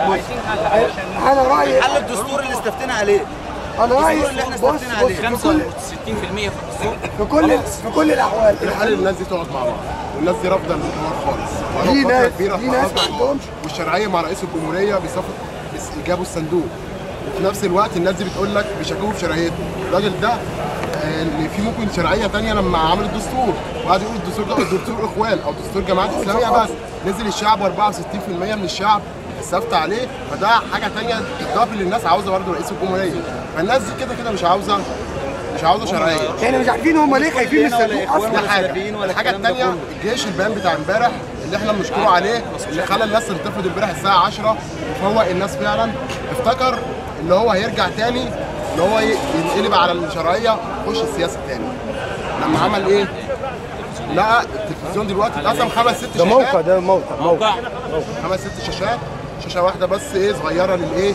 انا رايي حل الدستور اللي استفتينا عليه انا رايي الدستور اللي احنا بص استفتينا بص عليه في كل 65% في كل في كل الاحوال الحل الناس دي تقعد مع بعض والناس دي رافضه الحوار خالص في بقالهم فترة ناس كبيرة في ناس ما خلاص. عندهمش والشرعيه مع رئيس الجمهوريه بيصفوا بس جابوا الصندوق وفي نفس الوقت الناس دي بتقول لك بيشككوا في شرعيته الراجل ده آه، اللي في ممكن شرعيه تانية لما عمل الدستور وقعد يقول الدستور ده دستور اخوان او دستور جماعات اسلاميه بس نزل الشعب 64% من الشعب استفتى عليه فده حاجه تانية تضاف للناس عاوزه برضه رئيس الجمهوريه فالناس دي كده كده مش عاوزه مش عاوزه شرعيه احنا مش عارفين هم ليه خايفين من الصندوق اصلا ده حاجه الحاجه الثانيه الجيش البيان بتاع امبارح اللي احنا بنشكره عليه اللي خلى الناس تنتفض امبارح الساعه 10 وفوق الناس فعلا افتكر ان هو هيرجع تاني ان هو ي- ينقلب على الشرعيه يخش السياسه تاني لما عمل ايه؟ لقى التلفزيون دلوقتي اتقسم خمس ست ده شاشات موقع ده موقع موقع خمس ست شاشات شاشه واحده بس ايه صغيره للايه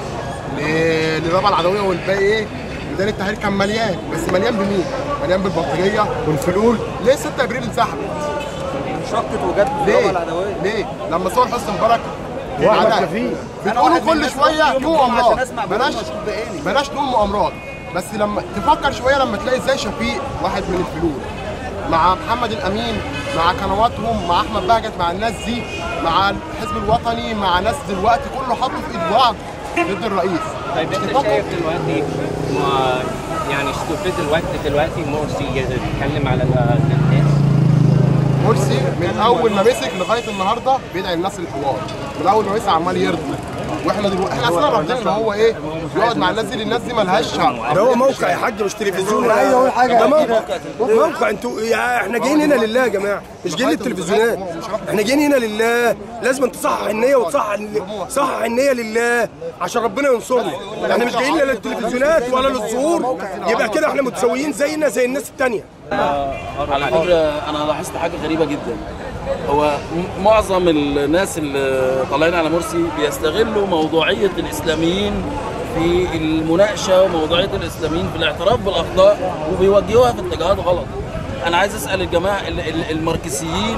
ل- للرابعه العدويه والباقي ايه ميدان التحرير كان مليان بس مليان بمين؟ مليان بالبطاريه والفلول ليه 6 ابريل انسحبت؟ شقت وجت ليه؟ ليه؟ لما صور حسني مبارك واحمد على- شفيق بتقولوا كل شويه في مؤامرات عشان اسمع بلاش بلاش بعيني بلاش نقول مؤامرات بس لما تفكر شويه لما تلاقي ازاي شفيق واحد من الفلول مع محمد الامين مع قنواتهم مع احمد بهجت مع الناس دي مع الحزب الوطني مع ناس دلوقتي كله حاطه في ايد بعض ضد الرئيس طيب مش انت تفكر؟ شايف دلوقتي ما يعني استفيد الوقت دلوقتي مرسي يتكلم على ال- الناس مرسي من اول ما مسك لغايه النهارده بيدعي الناس الحوار من اول ما مسك عمال يرضي واحنا دلوقتي احنا اصلا رافضين ان هو ايه يقعد مع الناس دي لان الناس دي مالهاش شعب ده هو موقع يا حاج مش تلفزيون انا عايز اقول حاجه ده كده. موقع موقع انتوا يا احنا جايين هنا لله يا جماعه مش جايين للتلفزيونات احنا جايين هنا لله لازم تصحح النيه وتصحح صحح النيه لله عشان ربنا ينصرنا احنا مش جايين لا للتلفزيونات ولا للظهور يبقى كده احنا متساويين زينا زي الناس التانيه على فكره انا لاحظت حاجه غريبه جدا هو م- معظم الناس اللي طالعين على مرسي بيستغلوا موضوعيه الاسلاميين في المناقشه وموضوعيه الاسلاميين في الاعتراف بالاخطاء وبيوجهوها في اتجاهات غلط انا عايز اسال الجماعه ال- ال- الماركسيين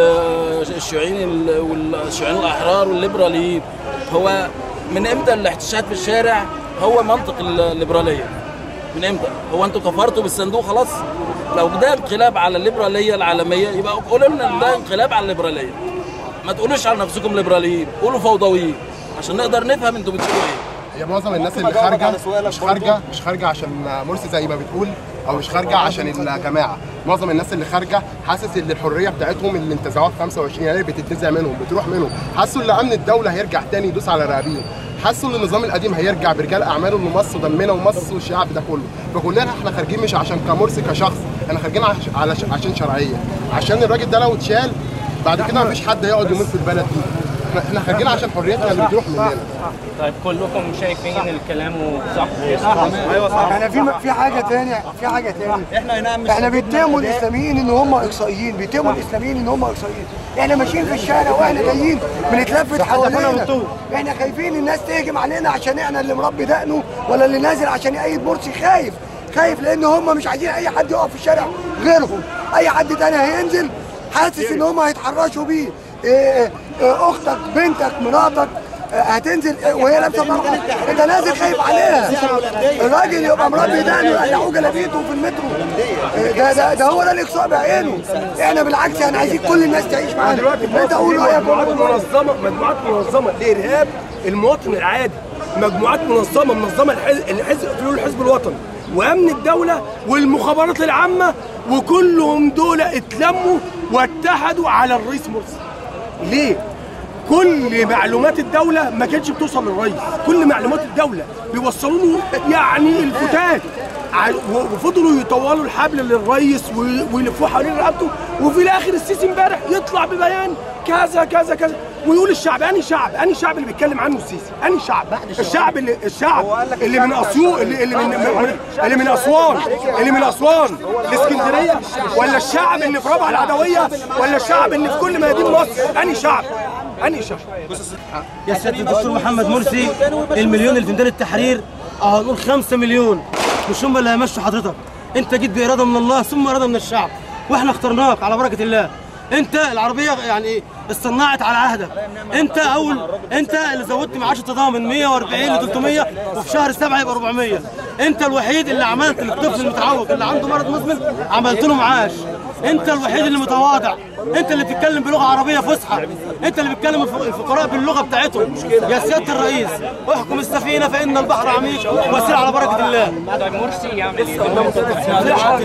والشيوعيين والشيوعيين الاحرار والليبراليين هو من امتى الاحتشاد في الشارع هو منطق الليبراليه من امتى؟ هو انتوا كفرتوا بالصندوق خلاص؟ لو ده انقلاب على الليبراليه العالميه يبقى قولوا لنا ان ده انقلاب على الليبراليه. ما تقولوش على نفسكم ليبراليين، قولوا فوضويين عشان نقدر نفهم انتوا بتقولوا ايه. هي معظم الناس اللي خارجه مش خارجه مش خارجه عشان مرسي زي ما بتقول او مش خارجه عشان الجماعه معظم الناس اللي خارجه حاسس ان الحريه بتاعتهم اللي انتزعوها في 25 يناير بتتنزع منهم بتروح منهم حسوا ان امن الدوله هيرجع تاني يدوس على رقابيهم حسوا ان النظام القديم هيرجع برجال اعماله اللي مصوا دمنا ومصوا الشعب ده كله فكلنا احنا خارجين مش عشان كمرسي كشخص احنا خارجين عش- على عشان شرعيه عشان الراجل ده لو اتشال بعد كده مفيش حد هيقعد يموت في البلد دي احنا- احنا خارجين عشان حريتنا اللي بتروح مننا طيب كلكم شايفين ان الكلام صح ايوه صح احنا في في حاجه ثانيه في حاجه ثانيه احنا هنا مش احنا بيتهموا الاسلاميين ان هم اقصائيين بيتهموا الاسلاميين ان هم اقصائيين احنا ماشيين في الشارع واحنا جايين بنتلفت حوالينا احنا خايفين الناس تهجم علينا عشان احنا اللي مربي دقنه ولا اللي نازل عشان يأيد مرسي خايف خايف لان هم مش عايزين اي حد يقف في الشارع غيرهم اي حد تاني هينزل حاسس ان هم هيتحرشوا بيه إيه إيه اختك بنتك مراتك آه، هتنزل آه، وهي لابسه طرحه انت نازل خايف عليها الراجل يبقى مربي دقنه يقلعوه جلابيته في المترو آه، ده ده ده هو ده الاقصاء بعينه احنا بالعكس يعني عايزين كل الناس تعيش معانا دلوقتي انت قول رايك مجموعات منظمه مجموعات منظمه لارهاب المواطن العادي مجموعات منظمه منظمه الحزب الحزب فلول الحزب الوطني وامن الدوله والمخابرات العامه وكلهم دول اتلموا واتحدوا على الرئيس مرسي ليه كل معلومات الدولة ما كانتش بتوصل للرئيس كل معلومات الدولة بيوصلوا له يعني الفتات ع- وفضلوا يطولوا الحبل للرئيس وي- ويلفوه حوالين رقبته وفي الاخر السيسي امبارح يطلع ببيان كذا كذا كذا ويقول الشعب انهي شعب انهي شعب اللي بيتكلم عنه السيسي انهي شعب الشعب اللي الشعب اللي من اسيوط اللي, اللي من اللي من اسوان اللي من اسوان الاسكندريه ولا الشعب اللي في رابعه العدويه ولا الشعب اللي في كل ميادين مصر انهي شعب انهي شعب يا سياده الدكتور محمد مرسي المليون اللي في ميدان التحرير اه هنقول 5 مليون مش هم اللي هيمشوا حضرتك انت جيت باراده من الله ثم اراده من الشعب واحنا اخترناك على بركه الله انت العربيه يعني اصطنعت على عهدك انت اول انت اللي زودت معاش التضامن 140 ل 300 وفي شهر سبعه يبقى 400 انت الوحيد اللي عملت للطفل المتعوق اللي عنده مرض مزمن عملت له معاش انت الوحيد اللي متواضع انت اللي بتتكلم بلغه عربيه فصحى انت اللي بتكلم الف- الفقراء باللغه بتاعتهم يا سياده الرئيس احكم السفينه فان البحر عميق وسير على بركه الله طيب مرسي يعمل ايه؟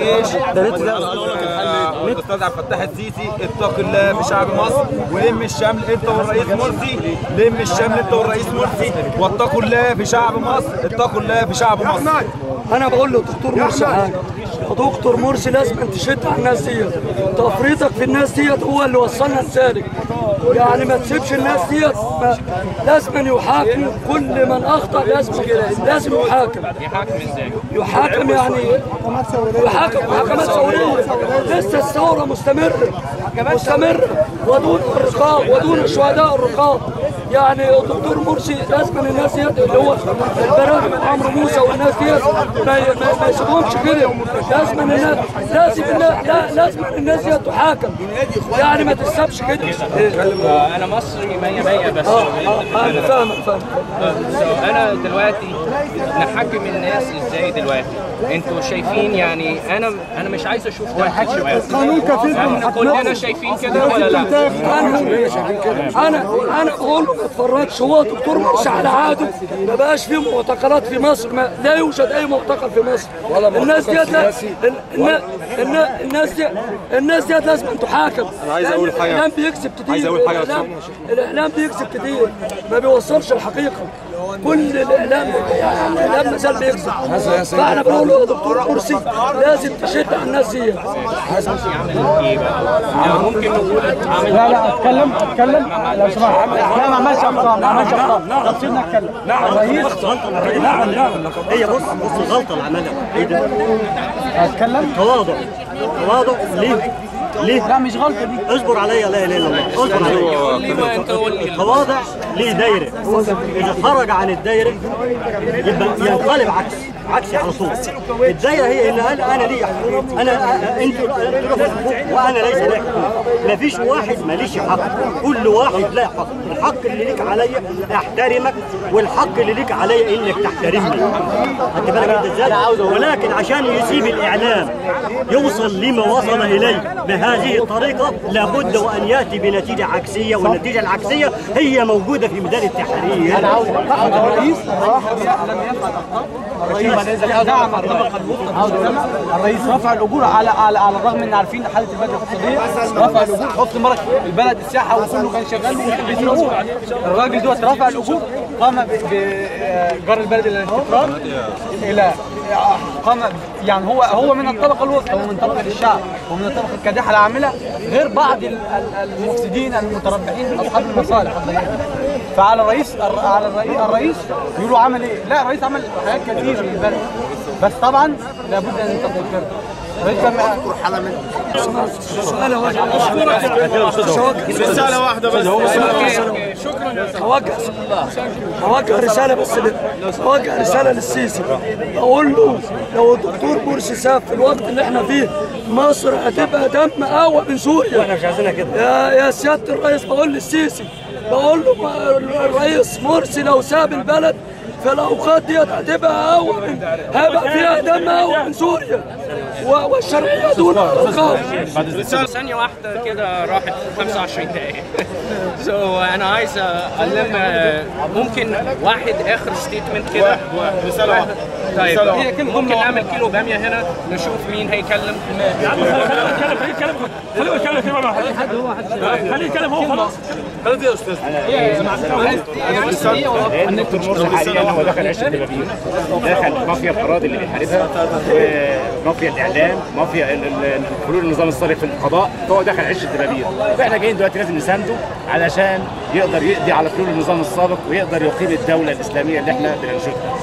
الاستاذ عبد الفتاح السيسي اتق الله في شعب مصر ولم الشمل انت والرئيس مرسي لم الشمل انت والرئيس مرسي واتقوا الله في شعب مصر اتقوا الله في شعب مصر انا بقول له دكتور مرسي حاجه يا دكتور مرسي لازم أن تشد على الناس ديت تفريطك في الناس ديت هو اللي وصلنا لذلك يعني ما تسيبش الناس ديت ما- لازم أن يحاكموا كل من اخطا لازم لازم يحاكم يحاكم ازاي؟ يحاكم يعني يحاكم محاكمات ثوريه لسه الثوره مستمره مستمره ودون الرقاب ودون الشهداء الرقاب يعني الدكتور مرسي لازم الناس ديت اللي هو البرامج وعمرو موسى والناس ديت ما ي- ما- ما يسيبهمش كده لازم الناس لازم الناس لا لازم الناس ديت تحاكم يعني ما تسيبش كده آه، انا مصري 100 100 بس اه اه انا فاهمك فاهمك So انا دلوقتي نحكم الناس ازاي دلوقتي انتوا شايفين يعني انا انا مش عايز اشوف واحد شمال قانون كفيل احنا كلنا شايفين كده ولا لا انا انا انا بقول ما اتفرجش هو دكتور مرسي على عاده ما بقاش فيه معتقلات في مصر ما لا يوجد اي معتقل في مصر الناس ديت لا النا- النا- الناس دي الناس ديت لازم أن تحاكم انا عايز اقول حاجه الاعلام بيكذب كتير عايز اقول حاجه الاعلام, الإعلام بيكذب كتير ما بيوصلش الحقيقه كل الاعلام يعني الاعلام ما زال بيكذب فاحنا بنقول له يا دكتور مرسي لازم تشد على الناس ديت يعمل ايه بقى؟ يعني ممكن نقول عامل لا لا اتكلم اتكلم لو سمحت لا ما عملش افكار ما عملش افكار طب سيبنا اتكلم الرئيس نعم نعم هي بص بص الغلطه اللي عملها ايه ده؟ اتكلم تواضع تواضع ليه؟ ليه؟ لا مش غلطه دي اصبر عليا لا اله الا الله اصبر عليا قول لي ما انت قول لي التواضع ليه دايره اذا خرج عن الدايره يبقى ينقلب عكس عكسي على طول الدايره هي اللي قال انا لي حقوق انا انتوا انتوا لكم حقوق وانا ليس لي حقوق مفيش واحد ماليش حق كل واحد له حق الحق اللي ليك عليا احترمك والحق اللي ليك عليا انك تحترمني خدت بالك انت ازاي ولكن عشان يسيب الاعلام يوصل لما وصل اليه بهذه الطريقه لابد وان ياتي بنتيجه عكسيه والنتيجه العكسيه هي موجوده في ميدان التحرير الرئيس لم يفعل اخطاء الرئيس دعم الطبقه المتوسطه الرئيس رفع الاجور على على على الرغم ان عارفين حاله البلد الاقتصاديه رفع الاجور حط مرك البلد السياحه وكله كان شغال وبيسوق الراجل دوت رفع الاجور قام بجر البلد الى الاستقرار الى قام يعني هو هو من الطبقه الوسطى ومن طبقه الشعب ومن الطبقه الكادحه العامله غير بعض ال- ال- المفسدين المتربحين اصحاب المصالح الضيقه فعلى الرئيس الر- على الرئيس, الرئيس يقولوا عمل ايه؟ لا الرئيس عمل حاجات كتير للبلد بس طبعا لابد ان تذكر الرئيس لما سؤال واحد رساله واحده بس اوجه اوجه رساله بس ل- اوجه رساله للسيسي اقول له لو الدكتور مرسي ساب في الوقت اللي احنا فيه مصر هتبقى دم اقوى من سوريا واحنا مش عايزينها كده يا يا سياده الرئيس بقول للسيسي بقول له ما- الرئيس مرسي لو ساب البلد فالاوقات ديت هتبقى اقوى من هيبقى فيها دم اقوى من سوريا و- والشرعيه دون عقاب ثانية واحدة كده راحت 25 دقيقة. سو أنا عايز ألم ممكن واحد آخر ستيتمنت كده رساله واحده طيب ممكن نعمل كيلو بامية هنا نشوف مين هيكلم الدكتور مرسي حاليا هو دخل عشه الدبابير دخل مافيا الاراضي اللي بيحاربها ومافيا الاعلام مافيا ال- ال- حلول النظام السابق في القضاء فهو دخل عشه الدبابير فاحنا جايين دلوقتي لازم نسانده علشان يقدر يقضي على حلول النظام السابق ويقدر يقيم الدوله الاسلاميه اللي احنا بننشدها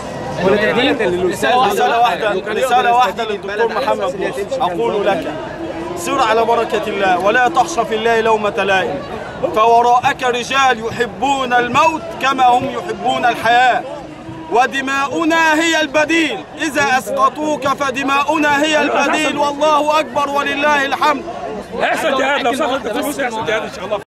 رساله واحده رساله واحده للدكتور محمد مرسي اقول لك سر على بركه الله ولا تخشى في الله لومه لائم فوراءك رجال يحبون الموت كما هم يحبون الحياه ودماؤنا هي البديل إذا أسقطوك فدماؤنا هي البديل والله أكبر ولله الحمد هيحصل جهاد لو صار الدكتور مرسي هيحصل جهاد ان شاء الله